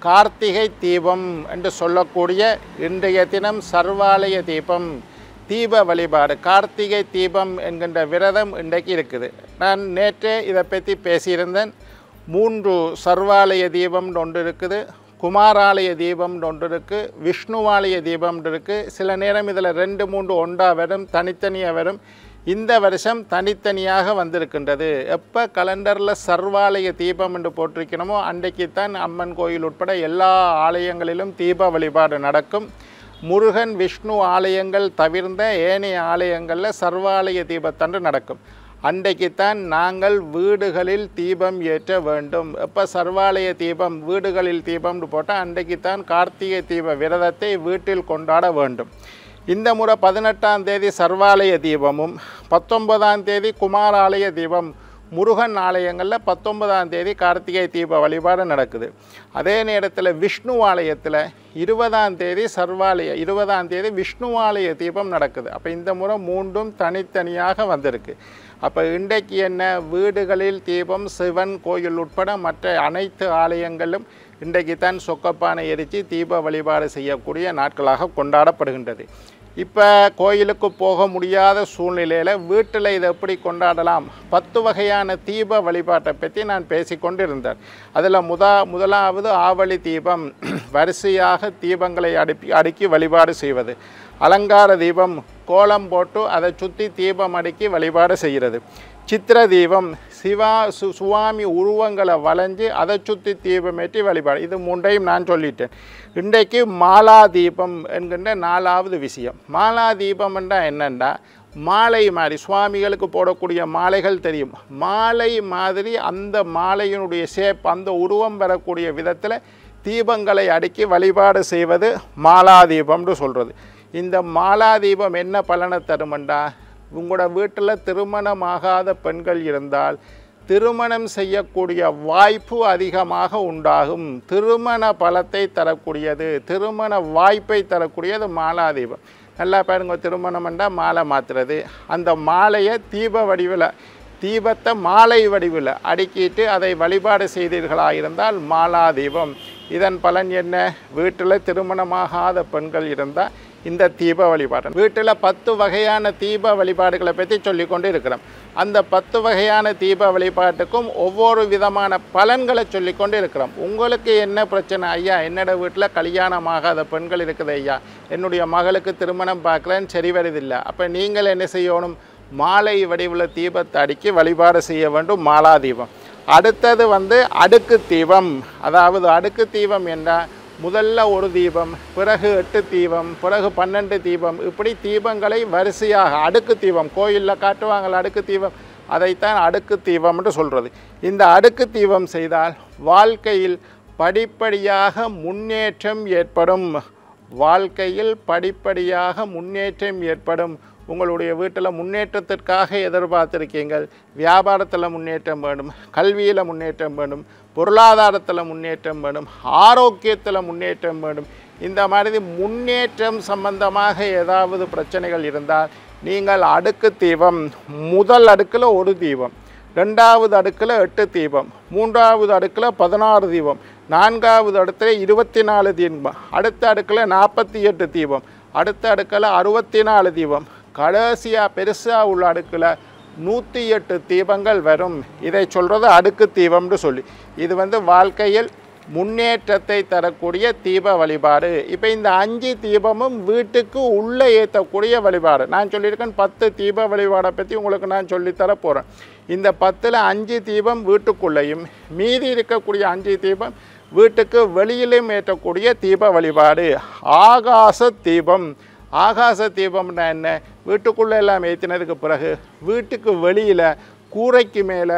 கார்த்திகை தீபம் என்று சொல்லக்கூடிய இன்றைய தினம் சர்வாலய தீபம் தீப வழிபாடு கார்த்திகை தீபம் என்கின்ற விரதம் இன்றைக்கு இருக்குது நான் நேற்றே இதை பற்றி பேசியிருந்தேன் மூன்று சர்வாலய தீபம் ஒன்று இருக்குது குமாராலய தீபம் ஒன்று இருக்குது விஷ்ணுவாலய தீபம் இருக்குது சில நேரம் இதில் ரெண்டு மூன்று ஒன்றா வரும் தனித்தனியாக வரும் இந்த வருஷம் தனித்தனியாக வந்திருக்கின்றது எப்போ கலண்டரில் சர்வாலய தீபம் என்று போட்டிருக்கணுமோ அன்றைக்குத்தான் அம்மன் கோயில் உட்பட எல்லா ஆலயங்களிலும் தீப வழிபாடு நடக்கும் முருகன் விஷ்ணு ஆலயங்கள் தவிர்ந்த ஏனைய ஆலயங்களில் சர்வாலய தீபத்தன்று நடக்கும் அன்றைக்குத்தான் நாங்கள் வீடுகளில் தீபம் ஏற்ற வேண்டும் எப்போ சர்வாலய தீபம் வீடுகளில் தீபம்னு போட்டால் அன்றைக்குத்தான் கார்த்திகை தீப விரதத்தை வீட்டில் கொண்டாட வேண்டும் இந்த முறை பதினெட்டாம் தேதி சர்வாலய தீபமும் பத்தொன்பதாம் தேதி குமாராலய தீபம் முருகன் ஆலயங்களில் பத்தொன்பதாம் தேதி கார்த்திகை தீப வழிபாடு நடக்குது அதே நேரத்தில் விஷ்ணு ஆலயத்தில் இருபதாம் தேதி சர்வாலய இருபதாம் தேதி விஷ்ணு ஆலய தீபம் நடக்குது அப்போ இந்த முறை மூன்றும் தனித்தனியாக வந்திருக்கு அப்போ இன்றைக்கு என்ன வீடுகளில் தீபம் சிவன் கோயில் உட்பட மற்ற அனைத்து ஆலயங்களும் இன்றைக்கு தான் சொக்கப்பானை எரித்து தீப வழிபாடு செய்யக்கூடிய நாட்களாக கொண்டாடப்படுகின்றது இப்போ கோயிலுக்கு போக முடியாத சூழ்நிலையில் வீட்டில் இதை எப்படி கொண்டாடலாம் பத்து வகையான தீப வழிபாட்டை பற்றி நான் பேசிக்கொண்டு இருந்தேன் அதில் முதா முதலாவது ஆவலி தீபம் வரிசையாக தீபங்களை அடுப்பி அடுக்கி வழிபாடு செய்வது அலங்கார தீபம் கோலம் போட்டு அதை சுற்றி தீபம் அடுக்கி வழிபாடு செய்கிறது சித்திர தீபம் சிவா சு சுவாமி உருவங்களை வளைஞ்சு அதை சுற்றி தீபமேற்றி வழிபாடு இது மூன்றையும் நான் சொல்லிட்டேன் இன்றைக்கு மாலா தீபம் என்கின்ற நாலாவது விஷயம் மாலா தீபம் என்றால் என்னென்னா மாலை மாதிரி சுவாமிகளுக்கு போடக்கூடிய மாலைகள் தெரியும் மாலை மாதிரி அந்த மாலையினுடைய ஷேப் அந்த உருவம் வரக்கூடிய விதத்தில் தீபங்களை அடுக்கி வழிபாடு செய்வது மாலா தீபம்னு சொல்கிறது இந்த மாலா தீபம் என்ன பலனை தருமெண்டா உங்களோட வீட்டில் திருமணமாகாத பெண்கள் இருந்தால் திருமணம் செய்யக்கூடிய வாய்ப்பு அதிகமாக உண்டாகும் திருமண பலத்தை தரக்கூடியது திருமண வாய்ப்பை தரக்கூடியது மாலா தீபம் நல்லா பாருங்க திருமணம்ண்டா மாலை மாற்றுறது அந்த மாலையை தீப வடிவில் தீபத்தை மாலை வடிவில் அடுக்கிட்டு அதை வழிபாடு செய்தீர்களாக இருந்தால் மாலா தீபம் இதன் பலன் என்ன வீட்டில் திருமணமாகாத பெண்கள் இருந்தால் இந்த தீப வழிபாடு வீட்டில் பத்து வகையான தீப வழிபாடுகளை பற்றி சொல்லி கொண்டு இருக்கிறோம் அந்த பத்து வகையான தீப வழிபாட்டுக்கும் ஒவ்வொரு விதமான பலன்களை சொல்லி கொண்டு இருக்கிறோம் உங்களுக்கு என்ன பிரச்சனை ஐயா என்னோட வீட்டில் கல்யாணமாகாத பெண்கள் இருக்குது ஐயா என்னுடைய மகளுக்கு திருமணம் பார்க்குறேன் சரி வருதில்லை அப்போ நீங்கள் என்ன செய்யணும் மாலை வடிவில் தீபத்தை அடுக்கி வழிபாடு செய்ய வேண்டும் மாலா தீபம் அடுத்தது வந்து அடுக்கு தீபம் அதாவது அடுக்கு தீபம் என்றால் முதல்ல ஒரு தீபம் பிறகு எட்டு தீபம் பிறகு பன்னெண்டு தீபம் இப்படி தீபங்களை வரிசையாக அடுக்கு தீபம் கோயிலில் காட்டுவாங்கள்ல அடுக்கு தீபம் அதைத்தான் அடுக்கு தீபம் என்று சொல்கிறது இந்த அடுக்கு தீபம் செய்தால் வாழ்க்கையில் படிப்படியாக முன்னேற்றம் ஏற்படும் வாழ்க்கையில் படிப்படியாக முன்னேற்றம் ஏற்படும் உங்களுடைய வீட்டில் முன்னேற்றத்திற்காக எதிர்பார்த்திருக்கீங்கள் வியாபாரத்தில் முன்னேற்றம் வேணும் கல்வியில் முன்னேற்றம் வேணும் பொருளாதாரத்தில் முன்னேற்றம் வேணும் ஆரோக்கியத்தில் முன்னேற்றம் வேணும் இந்த மாதிரி முன்னேற்றம் சம்பந்தமாக ஏதாவது பிரச்சனைகள் இருந்தால் நீங்கள் அடுக்கு தீபம் முதல் அடுக்கில் ஒரு தீபம் ரெண்டாவது அடுக்கில் எட்டு தீபம் மூன்றாவது அடுக்கில் பதினாறு தீபம் நான்காவது அடுக்கில் இருபத்தி நாலு தீபம் அடுத்த அடுக்கில் நாற்பத்தி எட்டு தீபம் அடுத்த அடுக்கில் அறுபத்தி நாலு தீபம் கடைசியாக பெருசாக உள்ள அடுக்கில் நூற்றி எட்டு தீபங்கள் வரும் இதை சொல்கிறது அடுக்கு தீபம்னு சொல்லி இது வந்து வாழ்க்கையில் முன்னேற்றத்தை தரக்கூடிய தீப வழிபாடு இப்போ இந்த அஞ்சு தீபமும் வீட்டுக்கு உள்ளே ஏற்றக்கூடிய வழிபாடு நான் சொல்லியிருக்கேன் பத்து தீப வழிபாடை பற்றி உங்களுக்கு நான் சொல்லித்தர போகிறேன் இந்த பத்தில் அஞ்சு தீபம் வீட்டுக்குள்ளேயும் மீதி இருக்கக்கூடிய அஞ்சு தீபம் வீட்டுக்கு வெளியிலும் ஏற்றக்கூடிய தீப வழிபாடு ஆகாச தீபம் ஆகாச தீபம்னா என்ன வீட்டுக்குள்ளே எல்லாம் ஏற்றினதுக்கு பிறகு வீட்டுக்கு வெளியில் கூரைக்கு மேலே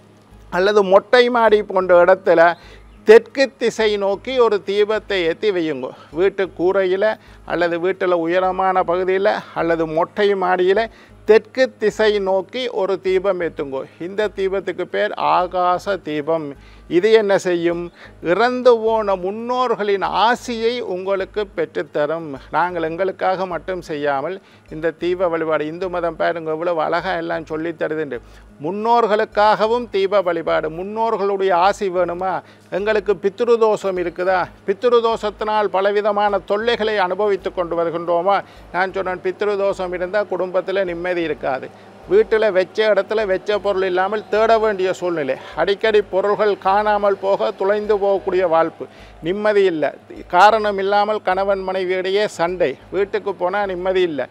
அல்லது மொட்டை மாடி போன்ற இடத்துல தெற்கு திசை நோக்கி ஒரு தீபத்தை ஏற்றி வையுங்க வீட்டு கூரையில் அல்லது வீட்டில் உயரமான பகுதியில் அல்லது மொட்டை மாடியில் தெற்கு திசை நோக்கி ஒரு தீபம் ஏற்றுங்கோ இந்த தீபத்துக்கு பேர் ஆகாச தீபம் இது என்ன செய்யும் இறந்து போன முன்னோர்களின் ஆசியை உங்களுக்கு பெற்றுத்தரும் நாங்கள் எங்களுக்காக மட்டும் செய்யாமல் இந்த தீப வழிபாடு இந்து மதம் பாருங்க இவ்வளவு அழகாக எல்லாம் சொல்லித் தருதுண்டு முன்னோர்களுக்காகவும் தீப வழிபாடு முன்னோர்களுடைய ஆசி வேணுமா எங்களுக்கு பித்ருதோஷம் இருக்குதா பித்ருதோஷத்தினால் பலவிதமான தொல்லைகளை அனுபவித்து கொண்டு வருகின்றோமா நான் சொன்னேன் பித்ருதோஷம் இருந்தால் குடும்பத்தில் நிம்மதி இருக்காது வீட்டில் வச்ச இடத்துல வச்ச பொருள் இல்லாமல் தேட வேண்டிய சூழ்நிலை அடிக்கடி பொருள்கள் காணாமல் போக துளைந்து போகக்கூடிய வாழ்ப்பு நிம்மதி இல்லை காரணம் இல்லாமல் கணவன் மனைவியிடையே சண்டை வீட்டுக்கு போனால் நிம்மதி இல்லை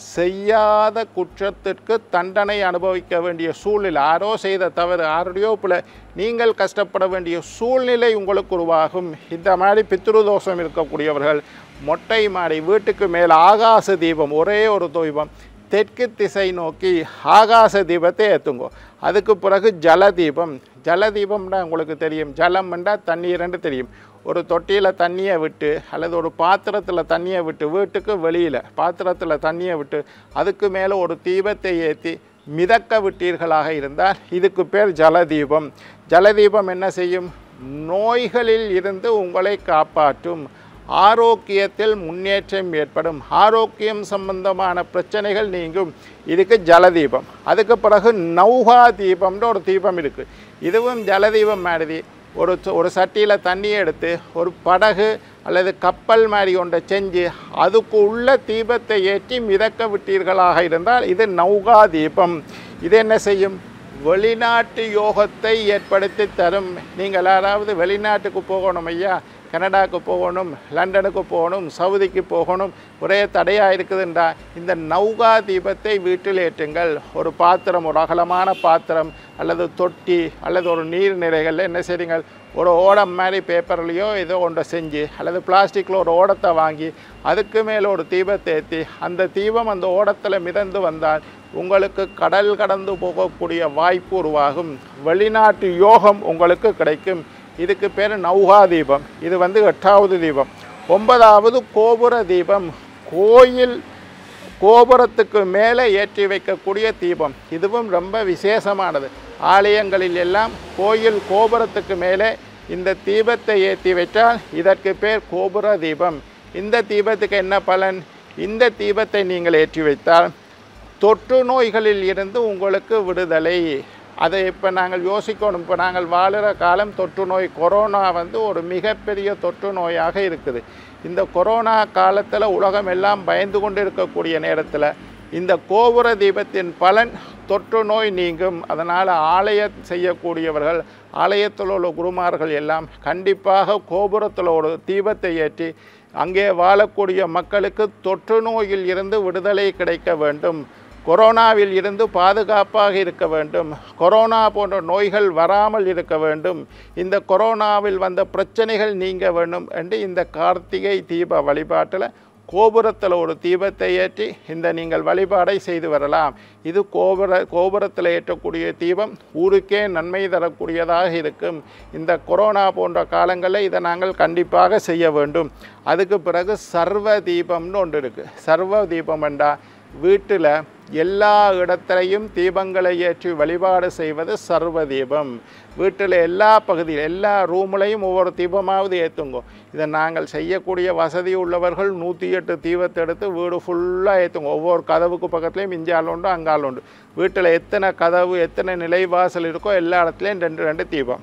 செய்யாத குற்றத்திற்கு தண்டனை அனுபவிக்க வேண்டிய சூழ்நிலை யாரோ செய்த தவறு யாருடையோ பிள்ளை நீங்கள் கஷ்டப்பட வேண்டிய சூழ்நிலை உங்களுக்கு உருவாகும் இந்த மாதிரி பித்ருதோஷம் இருக்கக்கூடியவர்கள் மொட்டை மாடி வீட்டுக்கு மேல் ஆகாச தீபம் ஒரே ஒரு தீபம் தெற்கு திசை நோக்கி ஆகாச தீபத்தை ஏற்றுங்கோ அதுக்கு பிறகு ஜல தீபம் ஜல தீபம்னா உங்களுக்கு தெரியும் ஜலம் என்றால் தண்ணீர்னு தெரியும் ஒரு தொட்டியில் தண்ணியை விட்டு அல்லது ஒரு பாத்திரத்தில் தண்ணியை விட்டு வீட்டுக்கு வெளியில் பாத்திரத்தில் தண்ணியை விட்டு அதுக்கு மேலே ஒரு தீபத்தை ஏற்றி மிதக்க விட்டீர்களாக இருந்தால் இதுக்கு பேர் ஜலதீபம் ஜலதீபம் என்ன செய்யும் நோய்களில் இருந்து உங்களை காப்பாற்றும் ஆரோக்கியத்தில் முன்னேற்றம் ஏற்படும் ஆரோக்கியம் சம்பந்தமான பிரச்சனைகள் நீங்கும் இதுக்கு ஜலதீபம் அதுக்கு பிறகு நௌகா தீபம்னு ஒரு தீபம் இருக்குது இதுவும் ஜலதீபம் மாதிரி ஒரு ச- ஒரு சட்டியில் தண்ணியை எடுத்து ஒரு படகு அல்லது கப்பல் மாதிரி ஒன்றை செஞ்சு அதுக்கு உள்ள தீபத்தை ஏற்றி மிதக்க விட்டீர்களாக இருந்தால் இது நௌகா தீபம் இது என்ன செய்யும் வெளிநாட்டு யோகத்தை ஏற்படுத்தி தரும் நீங்கள் யாராவது வெளிநாட்டுக்கு போகணும் ஐயா கனடாக்கு போகணும் லண்டனுக்கு போகணும் சவுதிக்கு போகணும் ஒரே தடையாக இருக்குதுன்றா இந்த நௌகா தீபத்தை வீட்டில் ஏற்றுங்கள் ஒரு பாத்திரம் ஒரு அகலமான பாத்திரம் அல்லது தொட்டி அல்லது ஒரு நீர்நிலைகளில் என்ன செய்றீங்க ஒரு ஓடம் மாதிரி பேப்பர்லேயோ ஏதோ ஒன்றை செஞ்சு அல்லது பிளாஸ்டிக்கில் ஒரு ஓடத்தை வாங்கி அதுக்கு மேலே ஒரு தீபத்தை ஏற்றி அந்த தீபம் அந்த ஓடத்தில் மிதந்து வந்தால் உங்களுக்கு கடல் கடந்து போகக்கூடிய வாய்ப்பு உருவாகும் வெளிநாட்டு யோகம் உங்களுக்கு கிடைக்கும் இதுக்கு பேர் நௌகா தீபம் இது வந்து எட்டாவது தீபம் ஒன்பதாவது கோபுர தீபம் கோயில் கோபுரத்துக்கு மேலே ஏற்றி வைக்கக்கூடிய தீபம் இதுவும் ரொம்ப விசேஷமானது ஆலயங்களில் எல்லாம் கோயில் கோபுரத்துக்கு மேலே இந்த தீபத்தை ஏற்றி வைத்தால் இதற்கு பேர் கோபுர தீபம் இந்த தீபத்துக்கு என்ன பலன் இந்த தீபத்தை நீங்கள் ஏற்றி வைத்தால் தொற்று நோய்களில் இருந்து உங்களுக்கு விடுதலை அதை இப்போ நாங்கள் யோசிக்கணும் இப்போ நாங்கள் வாழுற காலம் தொற்று நோய் கொரோனா வந்து ஒரு மிகப்பெரிய தொற்று நோயாக இருக்குது இந்த கொரோனா காலத்தில் உலகம் எல்லாம் பயந்து கொண்டு இருக்கக்கூடிய நேரத்தில் இந்த கோபுர தீபத்தின் பலன் தொற்று நோய் நீங்கும் அதனால் ஆலய செய்யக்கூடியவர்கள் ஆலயத்தில் உள்ள குருமார்கள் எல்லாம் கண்டிப்பாக கோபுரத்தில் ஒரு தீபத்தை ஏற்றி அங்கே வாழக்கூடிய மக்களுக்கு தொற்று நோயில் இருந்து விடுதலை கிடைக்க வேண்டும் கொரோனாவில் இருந்து பாதுகாப்பாக இருக்க வேண்டும் கொரோனா போன்ற நோய்கள் வராமல் இருக்க வேண்டும் இந்த கொரோனாவில் வந்த பிரச்சனைகள் நீங்க வேண்டும் என்று இந்த கார்த்திகை தீப வழிபாட்டில் கோபுரத்தில் ஒரு தீபத்தை ஏற்றி இந்த நீங்கள் வழிபாடை செய்து வரலாம் இது கோபுர கோபுரத்தில் ஏற்றக்கூடிய தீபம் ஊருக்கே நன்மை தரக்கூடியதாக இருக்கும் இந்த கொரோனா போன்ற காலங்களில் இதை நாங்கள் கண்டிப்பாக செய்ய வேண்டும் அதுக்கு பிறகு சர்வ தீபம்னு ஒன்று இருக்குது சர்வ தீபம் என்றா வீட்டில் எல்லா இடத்திலையும் தீபங்களை ஏற்றி வழிபாடு செய்வது சர்வ தீபம் வீட்டில் எல்லா பகுதியில் எல்லா ரூம்லையும் ஒவ்வொரு தீபமாவது ஏற்றுங்கோ இதை நாங்கள் செய்யக்கூடிய வசதி உள்ளவர்கள் நூற்றி எட்டு தீபத்தை எடுத்து வீடு ஃபுல்லாக ஏற்றுங்க ஒவ்வொரு கதவுக்கு பக்கத்துலேயும் இஞ்சால் உண்டு அங்கால் உண்டு வீட்டில் எத்தனை கதவு எத்தனை நிலைவாசல் இருக்கோ எல்லா இடத்துலையும் ரெண்டு ரெண்டு தீபம்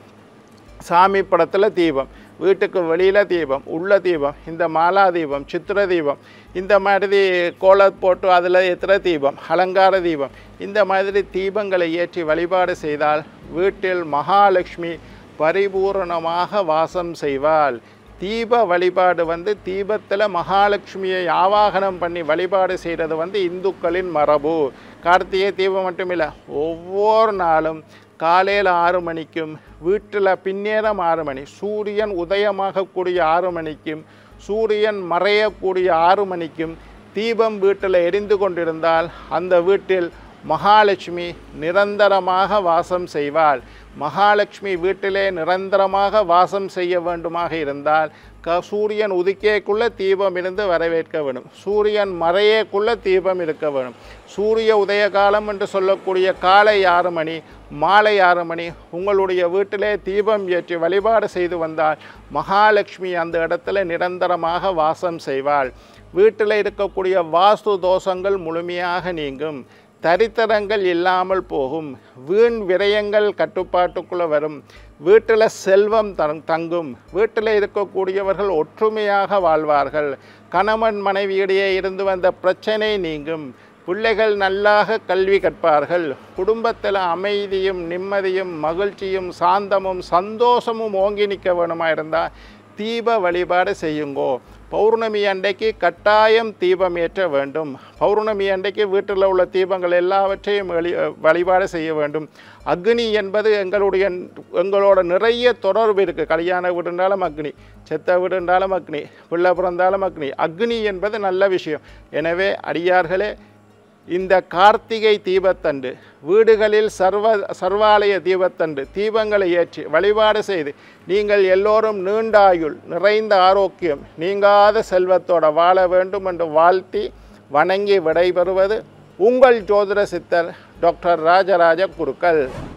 சாமி படத்தில் தீபம் வீட்டுக்கு வெளியில் தீபம் உள்ள தீபம் இந்த மாலா தீபம் சித்திர தீபம் இந்த மாதிரி கோலம் போட்டு அதில் ஏற்றுற தீபம் அலங்கார தீபம் இந்த மாதிரி தீபங்களை ஏற்றி வழிபாடு செய்தால் வீட்டில் மகாலட்சுமி பரிபூரணமாக வாசம் செய்வாள் தீப வழிபாடு வந்து தீபத்தில் மகாலட்சுமியை ஆவாகனம் பண்ணி வழிபாடு செய்கிறது வந்து இந்துக்களின் மரபு கார்த்திகை தீபம் மட்டும் இல்லை ஒவ்வொரு நாளும் காலையில் ஆறு மணிக்கும் வீட்டில் பின்னேரம் ஆறு மணி சூரியன் உதயமாகக்கூடிய ஆறு மணிக்கும் சூரியன் மறையக்கூடிய ஆறு மணிக்கும் தீபம் வீட்டில் எரிந்து கொண்டிருந்தால் அந்த வீட்டில் மகாலட்சுமி நிரந்தரமாக வாசம் செய்வாள் மகாலட்சுமி வீட்டிலே நிரந்தரமாக வாசம் செய்ய வேண்டுமாக இருந்தால் க சூரியன் உதிக்கேக்குள்ள தீபம் இருந்து வரவேற்க வேணும் சூரியன் மறையக்குள்ள தீபம் இருக்க வேணும் சூரிய உதய காலம் என்று சொல்லக்கூடிய காலை ஆறு மணி மாலை ஆறு மணி உங்களுடைய வீட்டிலே தீபம் ஏற்றி வழிபாடு செய்து வந்தால் மகாலட்சுமி அந்த இடத்துல நிரந்தரமாக வாசம் செய்வாள் வீட்டில் இருக்கக்கூடிய வாஸ்து தோஷங்கள் முழுமையாக நீங்கும் தரித்திரங்கள் இல்லாமல் போகும் வீண் விரயங்கள் கட்டுப்பாட்டுக்குள்ளே வரும் வீட்டில் செல்வம் தங் தங்கும் வீட்டில் இருக்கக்கூடியவர்கள் ஒற்றுமையாக வாழ்வார்கள் கணவன் மனைவியிடையே இருந்து வந்த பிரச்சனை நீங்கும் பிள்ளைகள் நல்லாக கல்வி கற்பார்கள் குடும்பத்தில் அமைதியும் நிம்மதியும் மகிழ்ச்சியும் சாந்தமும் சந்தோஷமும் ஓங்கி நிற்க வேணுமா இருந்தால் தீப வழிபாடு செய்யுங்கோ பௌர்ணமி அன்றைக்கு கட்டாயம் தீபம் ஏற்ற வேண்டும் பௌர்ணமி அன்றைக்கு வீட்டில் உள்ள தீபங்கள் எல்லாவற்றையும் வழி வழிபாடு செய்ய வேண்டும் அக்னி என்பது எங்களுடைய எங்களோட நிறைய தொடர்பு இருக்குது கல்யாண வீடுன்றாலும் அக்னி செத்த வீடுன்றாலும் அக்னி பிள்ளை பிறந்தாலும் அக்னி அக்னி என்பது நல்ல விஷயம் எனவே அடியார்களே இந்த கார்த்திகை தீபத்தன்று வீடுகளில் சர்வ சர்வாலய தீபத்தன்று தீபங்களை ஏற்றி வழிபாடு செய்து நீங்கள் எல்லோரும் நீண்ட ஆயுள் நிறைந்த ஆரோக்கியம் நீங்காத செல்வத்தோட வாழ வேண்டும் என்று வாழ்த்தி வணங்கி விடைபெறுவது உங்கள் ஜோதிட சித்தர் டாக்டர் ராஜராஜ குருக்கள்